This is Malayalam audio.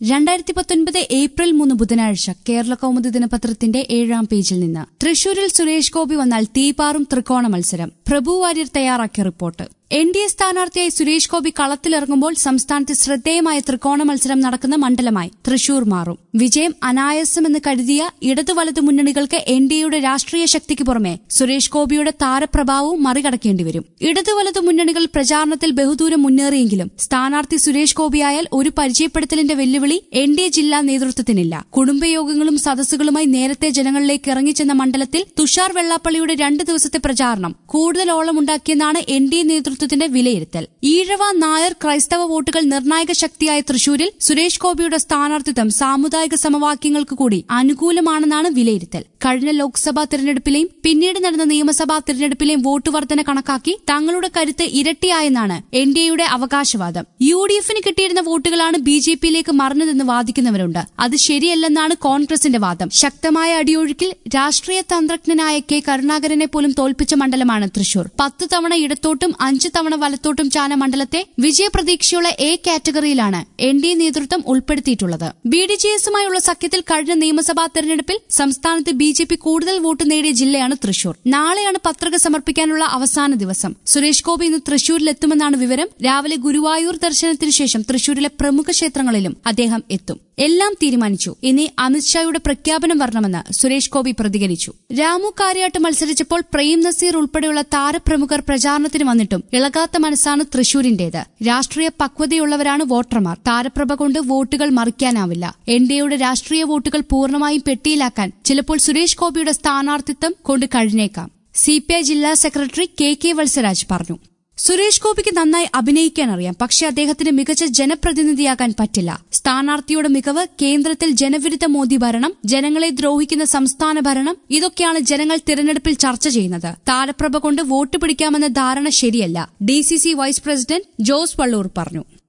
രണ്ടായിരത്തി പത്തൊൻപത് ഏപ്രിൽ മൂന്ന് ബുധനാഴ്ച കേരള കൗമുദി ദിനപത്രത്തിന്റെ ഏഴാം പേജിൽ നിന്ന് തൃശൂരിൽ സുരേഷ് ഗോപി വന്നാൽ തീപാറും ത്രികോണ മത്സരം പ്രഭു വാര്യർ തയ്യാറാക്കിയ റിപ്പോർട്ട് എൻ ഡി എ സ്ഥാനാർത്ഥിയായി സുരേഷ് ഗോപി കളത്തിലിറങ്ങുമ്പോൾ സംസ്ഥാനത്ത് ശ്രദ്ധേയമായ ത്രികോണ മത്സരം നടക്കുന്ന മണ്ഡലമായി തൃശൂർ മാറും വിജയം അനായാസമെന്ന് കരുതിയ ഇടതു വലതു മുന്നണികൾക്ക് എൻ ഡി എയുടെ രാഷ്ട്രീയ ശക്തിക്ക് പുറമെ സുരേഷ് ഗോപിയുടെ താരപ്രഭാവവും മറികടക്കേണ്ടി വരും ഇടതു വലതു മുന്നണികൾ പ്രചാരണത്തിൽ ബഹുദൂരം മുന്നേറിയെങ്കിലും സ്ഥാനാർത്ഥി സുരേഷ് ഗോപിയായാൽ ഒരു പരിചയപ്പെടുത്തലിന്റെ വെല്ലുവിളി എൻ ഡി എ ജില്ലാ നേതൃത്വത്തിനില്ല കുടുംബയോഗങ്ങളും സദസ്സുകളുമായി നേരത്തെ ജനങ്ങളിലേക്ക് ഇറങ്ങിച്ചെന്ന മണ്ഡലത്തിൽ തുഷാർ വെള്ളാപ്പള്ളിയുടെ രണ്ട് ദിവസത്തെ പ്രചാരണം കൂടുതൽ ഓളമുണ്ടാക്കിയെന്നാണ് എൻ ഡി എ നേതൃത്വത്തിന്റെ വിലയിരുത്തൽ ഈഴവ നായർ ക്രൈസ്തവ വോട്ടുകൾ നിർണായക ശക്തിയായ തൃശൂരിൽ സുരേഷ് ഗോപിയുടെ സ്ഥാനാർത്ഥിത്വം സാമുദായിക സമവാക്യങ്ങൾക്ക് കൂടി അനുകൂലമാണെന്നാണ് വിലയിരുത്തൽ കഴിഞ്ഞ ലോക്സഭാ തിരഞ്ഞെടുപ്പിലെയും പിന്നീട് നടന്ന നിയമസഭാ തിരഞ്ഞെടുപ്പിലെയും വോട്ട് വർധന കണക്കാക്കി തങ്ങളുടെ കരുത്ത് ഇരട്ടിയായെന്നാണ് എൻ ഡി എയുടെ അവകാശവാദം യു ഡി എഫിന് കിട്ടിയിരുന്ന വോട്ടുകളാണ് ബി ജെ പിയിലേക്ക് മറഞ്ഞതെന്ന് വാദിക്കുന്നവരുണ്ട് അത് ശരിയല്ലെന്നാണ് കോൺഗ്രസിന്റെ വാദം ശക്തമായ അടിയൊഴുക്കിൽ രാഷ്ട്രീയ തന്ത്രജ്ഞനായ കെ കരുണാകരനെ പോലും തോൽപ്പിച്ച മണ്ഡലമാണ് തൃശൂർ പത്ത് തവണ ഇടത്തോട്ടും അഞ്ച് തവണ വലത്തോട്ടും ചാന മണ്ഡലത്തെ വിജയപ്രതീക്ഷയുള്ള എ കാറ്റഗറിയിലാണ് എൻ ഡി എ നേതൃത്വം ഉൾപ്പെടുത്തിയിട്ടുള്ളത് ബി ഡി ജെ എസുമായുള്ള സഖ്യത്തിൽ കഴിഞ്ഞ നിയമസഭാ തെരഞ്ഞെടുപ്പിൽ സംസ്ഥാനത്ത് ബി ജെ പി കൂടുതൽ വോട്ട് നേടിയ ജില്ലയാണ് തൃശൂർ നാളെയാണ് പത്രിക സമർപ്പിക്കാനുള്ള അവസാന ദിവസം സുരേഷ് ഗോപി ഇന്ന് തൃശൂരിലെത്തുമെന്നാണ് വിവരം രാവിലെ ഗുരുവായൂർ ദർശനത്തിനു ശേഷം തൃശൂരിലെ പ്രമുഖ ക്ഷേത്രങ്ങളിലും അദ്ദേഹം എത്തും എല്ലാം തീരുമാനിച്ചു ഇനി അമിത്ഷായുടെ പ്രഖ്യാപനം വരണമെന്ന് സുരേഷ് ഗോപി പ്രതികരിച്ചു രാമു കാര്യാട്ട് മത്സരിച്ചപ്പോൾ പ്രേം നസീർ ഉൾപ്പെടെയുള്ള താരപ്രമുഖർ പ്രചാരണത്തിന് വന്നിട്ടും ഇളകാത്ത മനസ്സാണ് തൃശൂരിന്റേത് രാഷ്ട്രീയ പക്വതയുള്ളവരാണ് വോട്ടർമാർ താരപ്രഭ കൊണ്ട് വോട്ടുകൾ മറിക്കാനാവില്ല എൻ ഡി എയുടെ രാഷ്ട്രീയ വോട്ടുകൾ പൂർണ്ണമായും പെട്ടിയിലാക്കാൻ ചിലപ്പോൾ സുരേഷ് ഗോപിയുടെ സ്ഥാനാർത്ഥിത്വം കൊണ്ട് കഴിഞ്ഞേക്കാം സിപിഐ ജില്ലാ സെക്രട്ടറി കെ കെ വത്സരാജ് പറഞ്ഞു സുരേഷ് ഗോപിക്ക് നന്നായി അഭിനയിക്കാൻ അറിയാം പക്ഷേ അദ്ദേഹത്തിന് മികച്ച ജനപ്രതിനിധിയാകാൻ പറ്റില്ല സ്ഥാനാർത്ഥിയുടെ മികവ് കേന്ദ്രത്തിൽ ജനവിരുദ്ധ മോദി ഭരണം ജനങ്ങളെ ദ്രോഹിക്കുന്ന സംസ്ഥാന ഭരണം ഇതൊക്കെയാണ് ജനങ്ങൾ തിരഞ്ഞെടുപ്പിൽ ചർച്ച ചെയ്യുന്നത് താരപ്രഭ കൊണ്ട് വോട്ട് പിടിക്കാമെന്ന ധാരണ ശരിയല്ല D vice president Jose Valloor പറഞ്ഞു